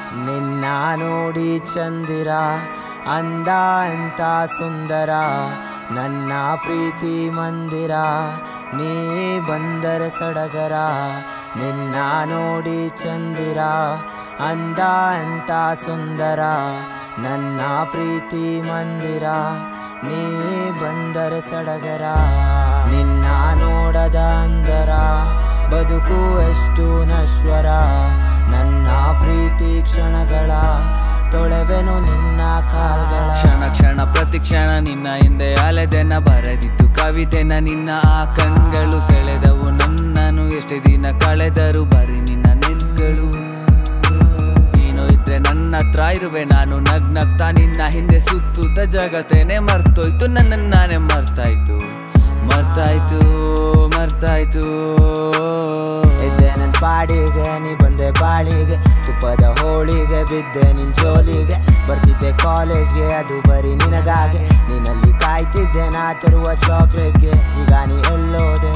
ನಿನ್ನ ನೋಡಿ ಚಂದಿರ ಅಂದ ಎಂತ ಸುಂದರ ನನ್ನ ಪ್ರೀತಿ ಮಂದಿರ ನೀ ಬಂದರೆ ಸಡಗರ ನಿನ್ನ ನೋಡಿ ಚಂದಿರ ಅಂದ ಎಂತ ಸುಂದರ ನನ್ನ ಪ್ರೀತಿ ಮಂದಿರ ನೀ ಬಂದರೆ ಸಡಗರ ನಿನ್ನ ನೋಡದ ಅಂದರ ಬದುಕು ಎಷ್ಟು ನಶ್ವರ ನನ್ನ ಪ್ರೀತಿ ಕ್ಷಣಗಳ ತೊಳೆವೆನು ನಿನ್ನ ಕಾಲ್ಗಳ ಕ್ಷಣ ಕ್ಷಣ ಪ್ರತಿ ಕ್ಷಣ ನಿನ್ನ ಹಿಂದೆ ಅಲೆದೆನ ಬರೆದಿತ್ತು ಕವಿತೆನ ನಿನ್ನ ಆ ಕಣ್ಗಳು ಸೆಳೆದವು ನನ್ನನು ಎಷ್ಟೇ ದಿನ ಕಳೆದರು ಬರೀ ನಿನ್ನ ನೆನ್ಗಳು ನೀನು ಇದ್ರೆ ನನ್ನ ಹತ್ರ ಇರುವೆ ನಾನು ನಗ್ ನಗ್ತಾ ನಿನ್ನ ಹಿಂದೆ ಸುತ್ತುತ್ತ ಜಗತ್ತೇನೆ ಮರ್ತೋಯ್ತು ನನ್ನ ನಾನೇ ಮರ್ತಾಯ್ತು ಮರ್ತಾಯ್ತು ಮರ್ತಾಯ್ತು ಇದ್ದೆ ನನ್ ಪಾಡಿಗೆ ನೀ ಬಂದೆ ಬಾಳಿಗೆ ತುಪ್ಪದ ಹೋಳಿಗೆ ಬಿದ್ದೆ ನಿನ್ ಜೋಲಿಗೆ ಬರ್ತಿದ್ದೆ ಕಾಲೇಜ್ಗೆ ಅದು ಬರೀ ನಿನಗಾಗೆ ನೀನಲ್ಲಿ ಕಾಯ್ತಿದ್ದೆ ನಾ ತರುವ ಚಾಕ್ಲೇಟ್ಗೆ ಈಗ ನೀ ಎಲ್ಲೋದೆ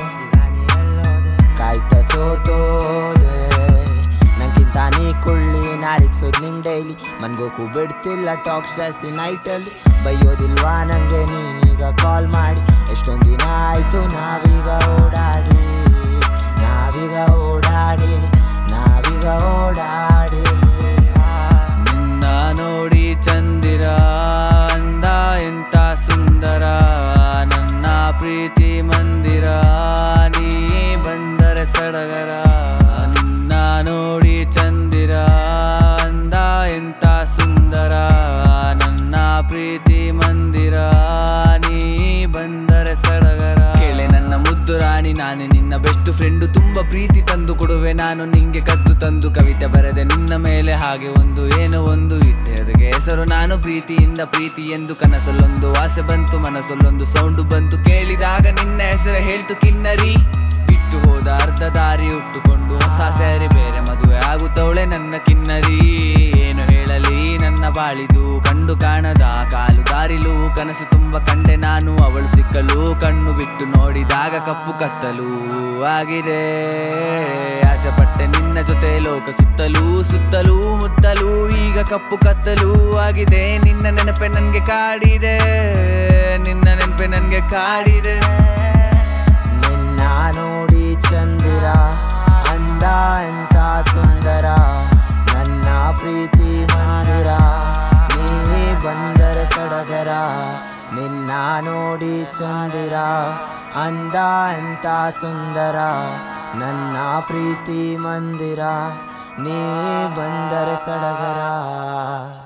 ಕಾಯ್ತ ಸೋತೋದೆ ನಂಗಿಂತ ನೀ ಕೊಳ್ಳಿ ನಾರಿಗ್ಸೋದ್ ನಿಂಗ್ ಡೈಲಿ ಮನ್ಗೋಕು ಬಿಡ್ತಿಲ್ಲ ಟಾಕ್ಸ್ ಜಾಸ್ತಿ ನೈಟಲ್ಲಿ ಬೈಯೋದಿಲ್ವಾ ನಂಗೆ ನೀನೀಗ ಕಾಲ್ ಮಾಡಿ ಎಷ್ಟೊಂದ್ ದಿನ ಆಯ್ತು ನಾವೀಗ ಓಡಾಡಿ ನಾವೀಗ ಓಡಾಡಿ ನಾವೀಗ ಓಡಾಡಿ ನಿನ್ನ ನೋಡಿ ಚಂದಿರ ಅಂದ ಎಂತ ಸುಂದರ ನನ್ನ ಪ್ರೀತಿ ಮಂದಿರ ನೀ ಬಂದರೆ ಸಡಗರ ನಿನ್ನ ನೋಡಿ ಚಂದಿರ ಅಂದ ಎಂತ ಸುಂದರ ನನ್ನ ಪ್ರೀತಿ ಮಂದಿರ ನೀ ಬಂದರೆ ಸಡಗರ ಕೇಳೆ ನನ್ನ ಮುದ್ದು ರಾಣಿ ನಾನೇ ನಿನ್ನ ಬೆಸ್ಟ್ ಫ್ರೆಂಡು ತುಂಬಾ ಪ್ರೀತಿ ತಂದು ಕೊಡುವೆ ನಾನು ನಿಂಗೆ ಕದ್ದು ತಂದು ಕವಿತೆ ಬರೆದೆ ನಿನ್ನ ಮೇಲೆ ಹಾಗೆ ಒಂದು ಏನೋ ಒಂದು ಇಟ್ಟೆ ಅದಕ್ಕೆ ಹೆಸರು ನಾನು ಪ್ರೀತಿಯಿಂದ ಪ್ರೀತಿ ಎಂದು ಕನಸಲ್ಲೊಂದು ಆಸೆ ಬಂತು ಮನಸ್ಸಲ್ಲೊಂದು ಸೌಂಡು ಬಂತು ಕೇಳಿದಾಗ ನಿನ್ನ ಹೆಸರು ಹೇಳ್ತು ಕಿನ್ನರಿ ಬಿಟ್ಟು ಹೋದ ಅರ್ಧ ದಾರಿ ಉಟ್ಟುಕೊಂಡು ಹೊಸ ಸೇರಿ ಬೇರೆ ಮದುವೆ ಆಗುತ್ತವಳೆ ನನ್ನ ಕಿನ್ನರಿ ಏನು ಹೇಳಲಿ ನನ್ನ ಬಾಳಿದು ಕಂಡು ಕಾಣದ ಕಾಲು ದಾರಿಲು ಕನಸು ತುಂಬ ಕಂಡೆ ನಾನು ಅವಳು ಸಿಕ್ಕಲು ಕಣ್ಣು ಬಿಟ್ಟು ನೋಡಿದಾಗ ಕಪ್ಪು ಕತ್ತಲು ಆಗಿದೆ ಆಸೆ ಪಟ್ಟೆ ನಿನ್ನ ಜೊತೆ ಲೋಕ ಸುತ್ತಲೂ ಸುತ್ತಲೂ ಮುತ್ತಲೂ ಈಗ ಕಪ್ಪು ಕತ್ತಲು ಆಗಿದೆ ನಿನ್ನ ನೆನಪೆ ನನ್ಗೆ ಕಾಡಿದೆ ನಿನ್ನ ನೆನಪೆ ನನ್ಗೆ ಕಾಡಿದೆ ನಿನ್ನ ನೋಡಿ ಚಂದಿರ ಅಂದ ಎಂತ ಸುಂದರ ನನ್ನ ಪ್ರೀತಿ ಮಂದಿರ ನೀ ಬಂದರೆ ಸಡಗರ ನಿನ್ನ ನೋಡಿ ಚಂದಿರ ಅಂದ ಎಂತ ಸುಂದರ ನನ್ನ ಪ್ರೀತಿ ಮಂದಿರ ನೀ ಬಂದರೆ ಸಡಗರ